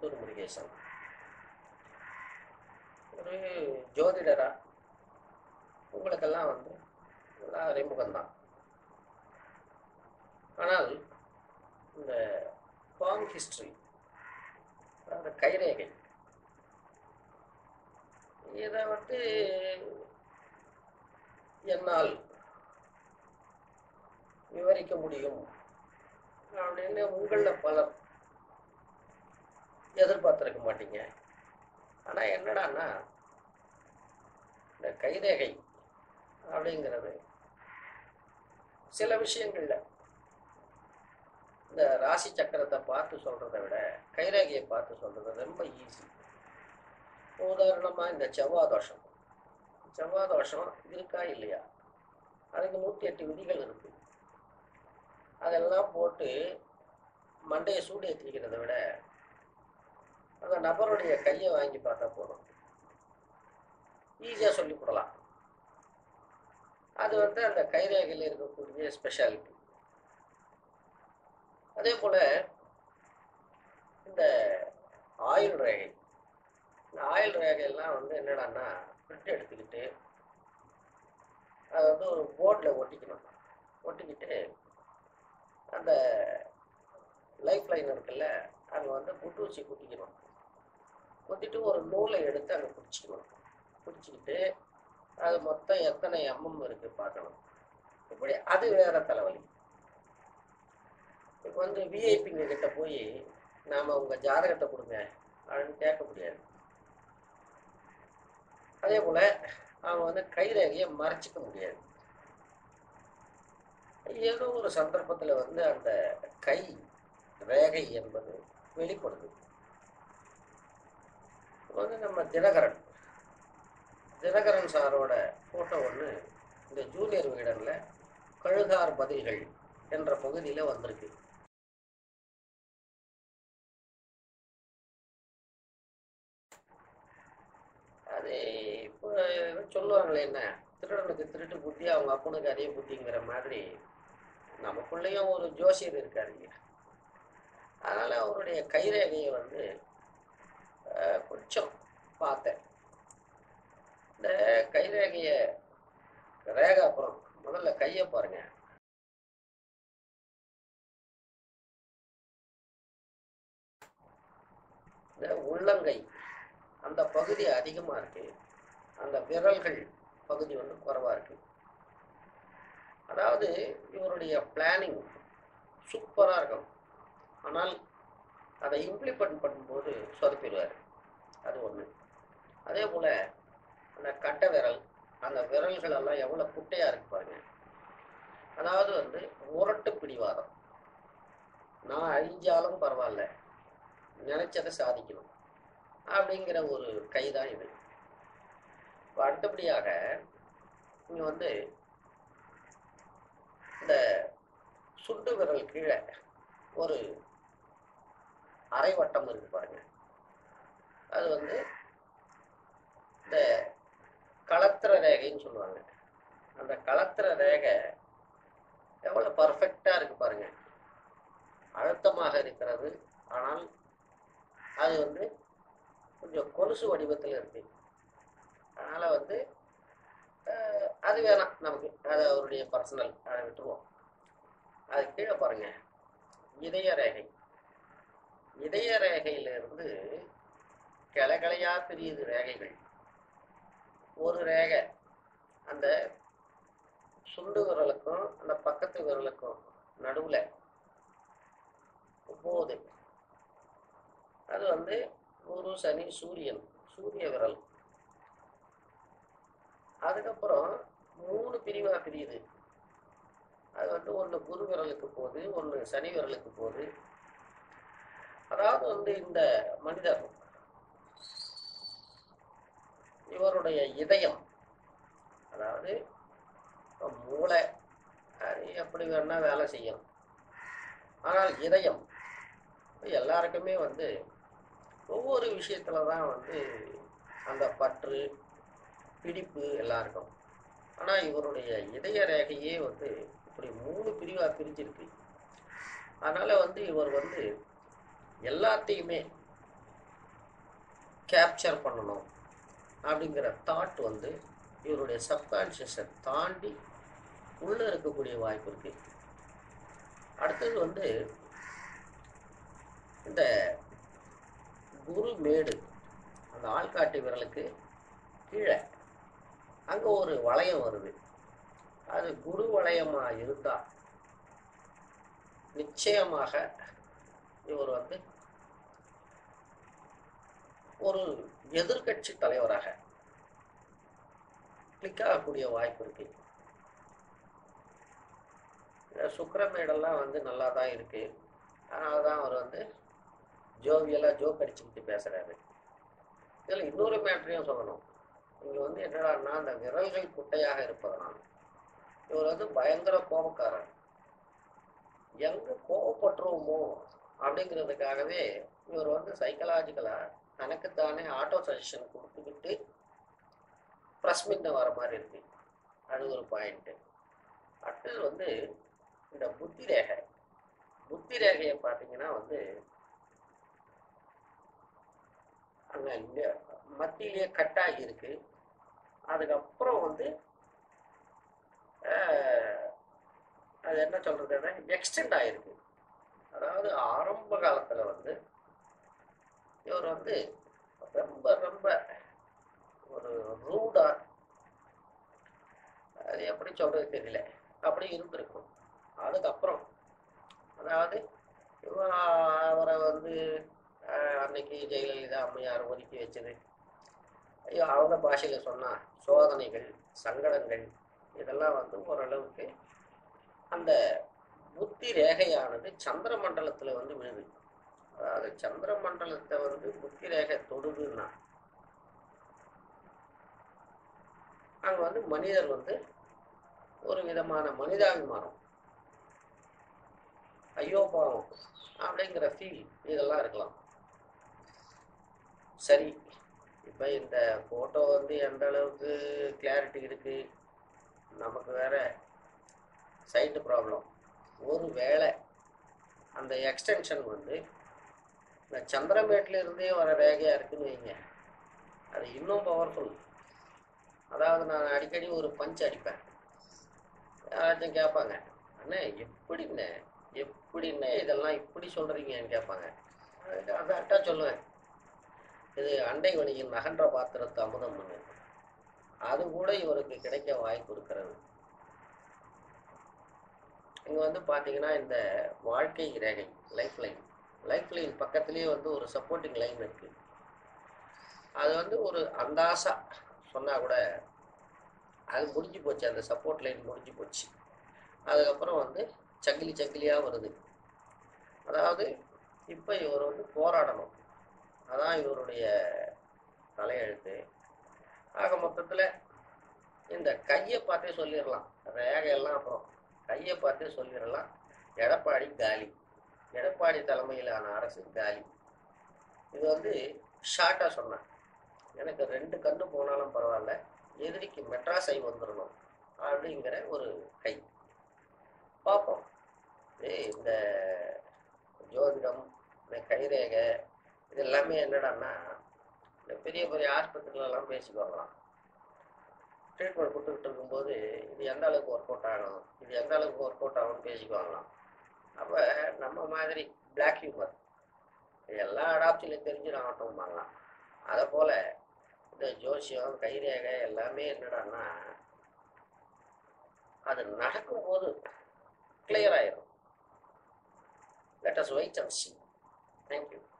முத்தூர் முருகேசன் ஒரு ஜோதிடரா உங்களுக்கெல்லாம் வந்து எல்லாம் அறிமுகம்தான் ஆனால் இந்த பாம் ஹிஸ்டரி அதாவது கைரேகை இதை வந்து என்னால் விவரிக்க முடியும் அப்படின்னு உங்களில் பலர் எதிர்பார்த்துருக்க மாட்டீங்க ஆனால் என்னடான்னா இந்த கைரேகை அப்படிங்கிறது சில விஷயங்கள்ல இந்த ராசி சக்கரத்தை பார்த்து சொல்றதை விட கைரேகையை பார்த்து சொல்றது ரொம்ப ஈஸி உதாரணமா இந்த செவ்வாய் தோஷம் செவ்வாய் தோஷம் இருக்கா இல்லையா அதுக்கு நூற்றி எட்டு விதிகள் இருக்கு அதெல்லாம் போட்டு மண்டையை சூடு ஏற்றிக்கிறத விட அந்த நபருடைய கையை வாங்கி பார்த்தா போதும் ஈஸியாக சொல்லி கொடுக்கலாம் அது வந்து அந்த கைரேகையில் இருக்கக்கூடிய ஸ்பெஷாலிட்டி அதே போல் இந்த ஆயுள் ரேகை இந்த ஆயுள் ரேகையெல்லாம் வந்து என்னடான்னா பிரிண்ட் எடுத்துக்கிட்டு அதை வந்து ஒரு போர்டில் ஒட்டிக்கணும் ஒட்டிக்கிட்டு அந்த லைஃப் லைன் இருக்குல்ல அங்கே வந்து குட்டூசி குத்திக்கணும் குத்திட்டு ஒரு நூலை எடுத்து அங்கே பிடிச்சிக்கணும் பிடிச்சிக்கிட்டு அது மொத்தம் எத்தனை எம்எம் இருக்கு பார்க்கணும் இப்படி அது வேற தலைவலி இப்போ வந்து விஐபிங்க கிட்ட போய் நாம உங்க ஜாதகத்தை கொடுங்க அப்படின்னு கேட்க முடியாது அதே போல அவங்க வந்து கைரேகையை மறைச்சிக்க முடியாது ஏதோ ஒரு சந்தர்ப்பத்தில் வந்து அந்த கை ரேகை என்பது வெளிப்படுது இப்ப வந்து நம்ம தினகரன் தினகரன் சாரோட ஃபோட்டோ ஒன்று இந்த ஜூனியர் வீடனில் கழுகார் பதில்கள் என்ற பகுதியில் வந்திருக்கு அது இப்போ சொல்லுவாங்களே என்ன திருடனுக்கு திருட்டு புத்தி அவங்க அப்பனுக்கு அதே புத்திங்கிற மாதிரி நமக்குள்ளேயும் ஒரு ஜோசியர் இருக்காருங்க அதனால அவருடைய கைரேகையை வந்து அஹ், கொஞ்சம் பார்த்தேன் இந்த கைரேகைய ரேகை அப்புறம் முதல்ல கையை பாருங்க இந்த உள்ளங்கை அந்த பகுதி அதிகமா இருக்கு அந்த விரல்கள் பகுதி வந்து குறைவா இருக்கு அதாவது இவருடைய பிளானிங் சூப்பரா இருக்கும் ஆனால் அதை இம்ப்ளிமெண்ட் பண்ணும்போது சொதப்பிடுவார் அது ஒண்ணு அதே போல அந்த கட்டை விரல் அந்த விரல்கள் எல்லாம் எவ்வளவு குட்டையா இருக்கு பாருங்க அதாவது வந்து முரட்டு பிடிவாதம் நான் அழிஞ்சாலும் பரவாயில்ல நினைச்சதை சாதிக்கணும் அப்படிங்கிற ஒரு கைதான் இது இப்ப அடுத்தபடியாக இங்க வந்து இந்த சுண்டு விரல் கீழே ஒரு அரை வட்டம் இருக்கு பாருங்க அது வந்து இந்த களத்திர ரேகைன்னு சொல்லுவாங்க அந்த களத்திர ரேகை எவ்வளவு பர்ஃபெக்டா இருக்கு பாருங்க அழுத்தமாக இருக்கிறது ஆனால் அது வந்து கொஞ்சம் கொலுசு வடிவத்தில் இருக்கு அதனால வந்து அஹ், அது வேணாம் நமக்கு அது அவருடைய பர்சனல் அதை விட்டுருவோம் அது கீழே பாருங்க இதய ரேகை இதய ரேகையிலிருந்து கிளை கிளையா பிரியுது ரேகைகள் ஒரு ரேகை அந்த சுண்டு விரலுக்கும் அந்த பக்கத்து விரலுக்கும் நடுவுல போகுது அது வந்து குரு சனி சூரியன் சூரிய விரல் அதுக்கப்புறம் மூணு பிரிவா பிரியுது அது வந்து ஒன்று குரு விரலுக்கு போகுது ஒன்று சனி விரலுக்கு போகுது அதாவது வந்து இந்த மனிதர் இவருடைய இதயம் அதாவது இப்ப மூளை அது எப்படி வேணா வேலை செய்யும் ஆனால் இதயம் எல்லாருக்குமே வந்து ஒவ்வொரு விஷயத்துல தான் வந்து அந்த பற்று பிடிப்பு எல்லாம் இருக்கும் ஆனா இவருடைய இதய ரேகையே வந்து இப்படி மூணு பிரிவா பிரிஞ்சிருக்கு அதனால வந்து இவர் வந்து எல்லாத்தையுமே கேப்சர் பண்ணணும் அப்படிங்கிற தாட் வந்து இவருடைய சப்கான்ஷியஸை தாண்டி உள்ளே இருக்கக்கூடிய வாய்ப்பு இருக்கு அடுத்தது வந்து இந்த குரு மேடு அந்த ஆள்காட்டி விரலுக்கு கீழே அங்கே ஒரு வளையம் வருது அது குரு வளையமாக இருந்தால் நிச்சயமாக இவர் வந்து ஒரு எதிர்கட்சி தலைவராக கிளிக் ஆகக்கூடிய வாய்ப்பு இருக்கு இந்த சுக்கரமேடெல்லாம் வந்து நல்லா தான் இருக்கு அதனால தான் அவர் வந்து ஜோவியலாக ஜோக் அடிச்சுக்கிட்டு பேசுறாரு இதில் இன்னொரு மேட்ரையும் சொல்லணும் இங்கே வந்து என்னடான்னா அந்த விரல்கள் குட்டையாக இருப்பதனால் இவர் வந்து பயங்கர கோபக்காரன் எங்க கோவப்பட்டுருவோமோ அப்படிங்கிறதுக்காகவே இவர் வந்து சைக்கலாஜிக்கலா தனக்குத்தானே ஆட்டோ சஜஷன் கொடுத்துக்கிட்டு ப்ரெஸ் மீட்ல வர மாதிரி இருக்கு அது ஒரு பாயிண்ட்டு அடுத்தது வந்து இந்த புத்தி ரேகை புத்தி ரேகையை பார்த்தீங்கன்னா வந்து அங்கே இங்கே மத்தியிலேயே கட்டாகி இருக்கு அதுக்கப்புறம் வந்து ஆஹ், அது என்ன சொல்றதுன்னா எக்ஸ்டெண்ட் ஆயிருக்கு அதாவது ஆரம்ப காலத்துல வந்து இவர் வந்து ரொம்ப ரொம்ப ஒரு ரூடா அது எப்படி சொல்றது தெரியல அப்படி இருந்திருக்கும் அதுக்கப்புறம் அதாவது இவ அவரை வந்து ஆஹ், அன்னைக்கு ஜெயலலிதா அம்மையார் ஒதுக்கி வச்சது ஐயோ அவங்க பாஷையில சொன்னா சோதனைகள் சங்கடங்கள் இதெல்லாம் வந்து ஓரளவுக்கு அந்த புத்தி ரேகையானது சந்திர மண்டலத்துல வந்து விழுது அதாவது சந்திர மண்டலத்தை வந்து புத்தி ரேகை தொடுதுன்னா அங்க வந்து மனிதர் வந்து ஒரு விதமான மனிதாபிமானம் ஐயோ பாவம் அப்படிங்கிற ஃபீல் இதெல்லாம் இருக்கலாம் சரி இப்போ இந்த ஃபோட்டோ வந்து எந்த அளவுக்கு கிளாரிட்டி இருக்கு நமக்கு வேற சைட்டு ப்ராப்ளம் ஒரு வேளை அந்த எக்ஸ்டென்ஷன் வந்து இந்த சந்திரமேட்ல இருந்தே வர ரேகையா இருக்குன்னு வைங்க அது இன்னும் பவர்ஃபுல் அதாவது நான் அடிக்கடி ஒரு பஞ்ச் அடிப்பேன் யாராச்சும் கேட்பாங்க அண்ணே எப்படிண்ணே எப்படிண்ணே இதெல்லாம் இப்படி சொல்றீங்கன்னு கேட்பாங்க அதாட்டா சொல்லுவேன் இது அண்டை வணியின் நகன்ற பாத்திரத்து அமுதம் பண்ணு அது கூட இவருக்கு கிடைக்க வாய்ப்பு இருக்கிறது இங்க வந்து பாத்தீங்கன்னா இந்த வாழ்க்கை ரேகை லைஃப் லைன் லைஃப் லைன் பக்கத்துலேயே வந்து ஒரு சப்போர்ட்டிங் லைன் இருக்கு அது வந்து ஒரு அந்தாசா சொன்னா கூட அது முடிஞ்சு போச்சு அந்த சப்போர்ட் லைன் முடிஞ்சு போச்சு அதுக்கப்புறம் வந்து சக்கிலி சக்கிலியா வருது அதாவது இப்போ இவர் வந்து போராடணும் அதான் இவருடைய தலையெழுத்து ஆக மொத்தத்தில் இந்த கையை பார்த்தே சொல்லிடலாம் ரேகையெல்லாம் அப்புறம் கையை பார்த்தே சொல்லிடலாம் எடப்பாடி காலி எடப்பாடி தலைமையிலான அரசு காலி இது வந்து ஷார்ட்டாக சொன்னேன் எனக்கு ரெண்டு கண்ணு போனாலும் பரவாயில்ல எதிரிக்கு மெட்ராஸை வந்துடணும் அப்படிங்கிற ஒரு கை பார்ப்போம் ஏய், இந்த ஜோதிடம் இந்த கைரேகை இது எல்லாமே என்னடான்னா இந்த பெரிய பெரிய ஆஸ்பத்திரிலலாம் பேசிக்குவாங்களாம் ட்ரீட்மெண்ட் கொடுத்துக்கிட்டு இருக்கும்போது இது எந்த அளவுக்கு ஒர்க் அவுட் ஆகணும் இது எந்த அளவுக்கு ஒர்க் அவுட் ஆகும்னு பேசிக்குவாங்களாம் அப்போ நம்ம மாதிரி பிளாக் ஹியூமர் எல்லா அடாப்ஷன்லையும் தெரிஞ்சிடும் ஆகட்டும் அதை போல் இந்த ஜோசியம் கைரேகை எல்லாமே என்னடான்னா அது நடக்கும்போது கிளியர் ஆயிரும் let us wait and see thank you